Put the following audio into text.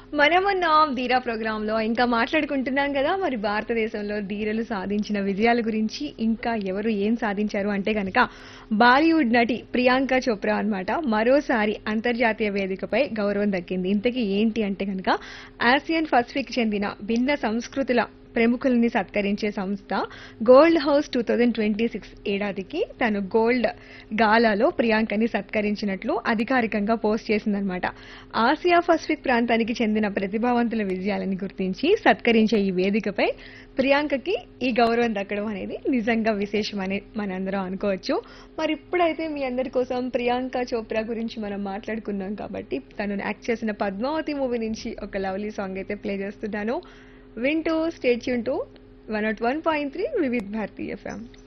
మనమున్నాం ధీరా ప్రోగ్రామ్ లో ఇంకా మాట్లాడుకుంటున్నాం కదా మరి భారతదేశంలో ధీరలు సాధించిన విజయాల గురించి ఇంకా ఎవరు ఏం సాధించారు అంటే గనక బాలీవుడ్ నటి ప్రియాంక చోప్రా అన్నమాట మరోసారి అంతర్జాతీయ వేదికపై గౌరవం దక్కింది ఇంతకీ ఏంటి అంటే గనక ఆసియన్ పసిఫిక్ చెందిన భిన్న సంస్కృతుల ప్రముఖుల్ని సత్కరించే సంస్థ gold house two thousand twenty six ఏడాదికి తను గోల్డ్ గాలాలో ప్రియాంకని సత్కరించినట్లు అధికారికంగా పోస్ట్ చేసిందనమాట ఆసియా పసిఫిక్ ప్రాంతానికి చెందిన ప్రతిభావంతుల విజయాలని గుర్తించి సత్కరించే ఈ వేదికపై ప్రియాంకకి ఈ గౌరవం దక్కడం అనేది నిజంగా విశేషమని మనందరం అనుకోవచ్చు మరి ఇప్పుడైతే మీ అందరి కోసం ప్రియాంక చోప్రా గురించి మనం మాట్లాడుకున్నాం కాబట్టి తను యాక్ట్ చేసిన పద్మావతి మూవీ నుంచి ఒక లవ్లీ సాంగ్ అయితే ప్లే చేస్తున్నాను వింటూ స్టేట్ యూన్ to one naught one point three Vividh Bharati FM